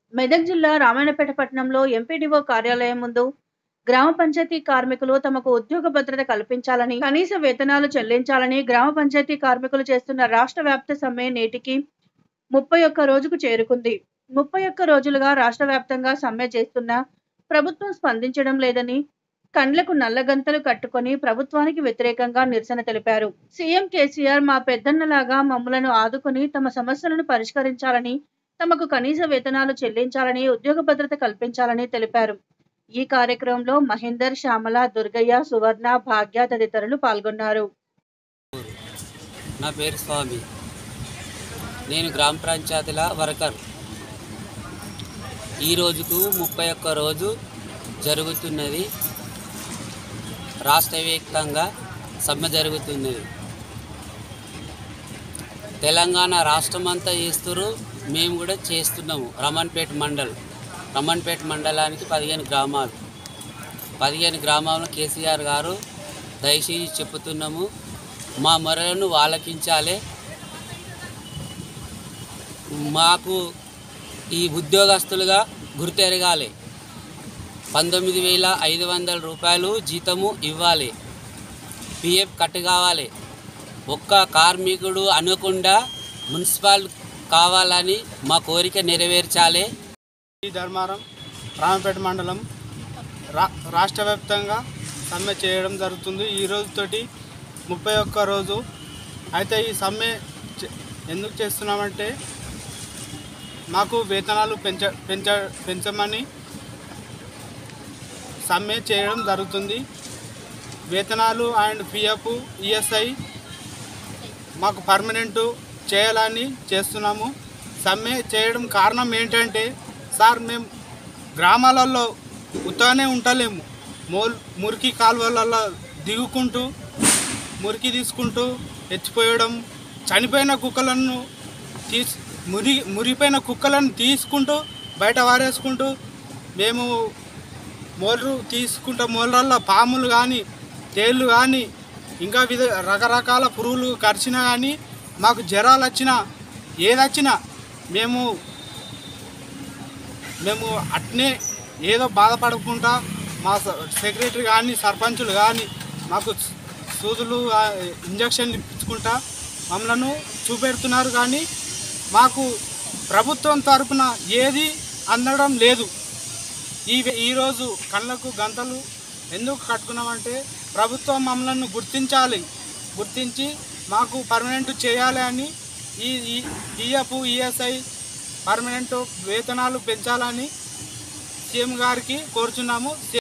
మెదక్ జిల్లా రామాయణపేట పట్టణంలో ఎంపీడీఓ కార్యాలయం ముందు గ్రామ పంచాయతీ కార్మికులు తమకు ఉద్యోగ భద్రత కల్పించాలని కనీస వేతనాలు చెల్లించాలని గ్రామ పంచాయతీ కార్మికులు చేస్తున్న రాష్ట్ర వ్యాప్త సమ్మె నేటికి ముప్పై ఒక్క రోజుకు చేరుకుంది ముప్పై ఒక్క రోజులుగా రాష్ట్ర వ్యాప్తంగా సమ్మె చేస్తున్నా ప్రభుత్వం స్పందించడం లేదని కండ్లకు నల్లగంతలు కట్టుకొని ప్రభుత్వానికి వ్యతిరేకంగా నిరసన తెలిపారు సీఎం కేసీఆర్ మా పెద్దన్నలాగా మమ్మలను ఆదుకొని తమ సమస్యలను పరిష్కరించాలని తమకు కనీస వేతనాలు చెల్లించాలని ఉద్యోగ భద్రత కల్పించాలని తెలిపారు ఈ కార్యక్రమంలో మహేందర్ శ్యామల దుర్గయ్య సువర్ణ భాగ్య తదితరులు పాల్గొన్నారు నా పేరు స్వామి నేను గ్రామ పంచాయతీల వర్కర్ ఈ రోజుకు ముప్పై ఒక్క రోజు జరుగుతున్నది రాష్ట్ర వ్యాప్తంగా సమ్మె జరుగుతున్నది తెలంగాణ రాష్ట్రమంతా చేస్తున్నారు మేము కూడా చేస్తున్నాము రమణపేట మండల్ రమణపేట మండలానికి పదిహేను గ్రామాలు పదిహేను గ్రామాలను కేసీఆర్ గారు దయచేసి చెప్పుతున్నాము మా మొరలను ఆలకించాలి మాకు ఈ ఉద్యోగస్తులుగా గుర్తెరగాలి పంతొమ్మిది వేల ఐదు వందల రూపాయలు జీతము ఇవ్వాలి పిఎఫ్ కట్ కావాలి ఒక్క కార్మికుడు అనకుండా మున్సిపల్ కావాలని మా కోరిక నెరవేర్చాలి ఈ ధర్మారం రామపేట మండలం రా రాష్ట్ర వ్యాప్తంగా సమ్మె చేయడం జరుగుతుంది ఈ రోజుతోటి ముప్పై ఒక్క రోజు అయితే ఈ సమ్మె చే- ఎందుకు చేస్తున్నామంటే మాకు వేతనాలు పెంచ పెంచ పెంచమని సమ్మె చేయడం జరుగుతుంది వేతనాలు అండ్ పిఎఫ్ ఈఎస్ఐ మాకు పర్మనెంట్ చేయాలని చేస్తున్నాము సమ్మె చేయడం కారణం ఏంటంటే సార్ మేము గ్రామాలలో ఉత్తగానే ఉంటలేము మోల్ మురికి కాలువలలో దిగుకుంటూ మురికి తీసుకుంటూ ఎత్తిపోయడం చనిపోయిన కుక్కలను తీసి మురి మురిగిపోయిన కుక్కలను తీసుకుంటూ బయట వారేసుకుంటూ మేము మోర్లు తీసుకుంటే మోర్లల్లో పాములు కానీ తేళ్ళు కానీ ఇంకా విధ రకరకాల పురుగులు కరిచినా కానీ మాకు జ్వరాలు వచ్చినా ఏదొచ్చినా మేము మేము అట్నే ఏదో బాధపడకుండా మా స- సెక్రటరీ కానీ సర్పంచులు కానీ మాకు సూ- సూదులు ఆ, ఇంజక్షన్లు ఇప్పించుకుంటా మమ్మలను చూపెడుతున్నారు కానీ మాకు ప్రభుత్వం తరపున ఏది అందడం లేదు ఈ ఈరోజు కళ్ళకు గంతలు ఎందుకు కట్టుకున్నామంటే ప్రభుత్వం మమ్మల్ని గుర్తించాలి గుర్తించి మాకు పర్మనెంట్ చేయాలి అని ఈ ఈ పిఎఫ్ ఈఎస్ఐ పర్మనెంట్ వేతనాలు పెంచాలని సీఎం గారికి కోరుచున్నాము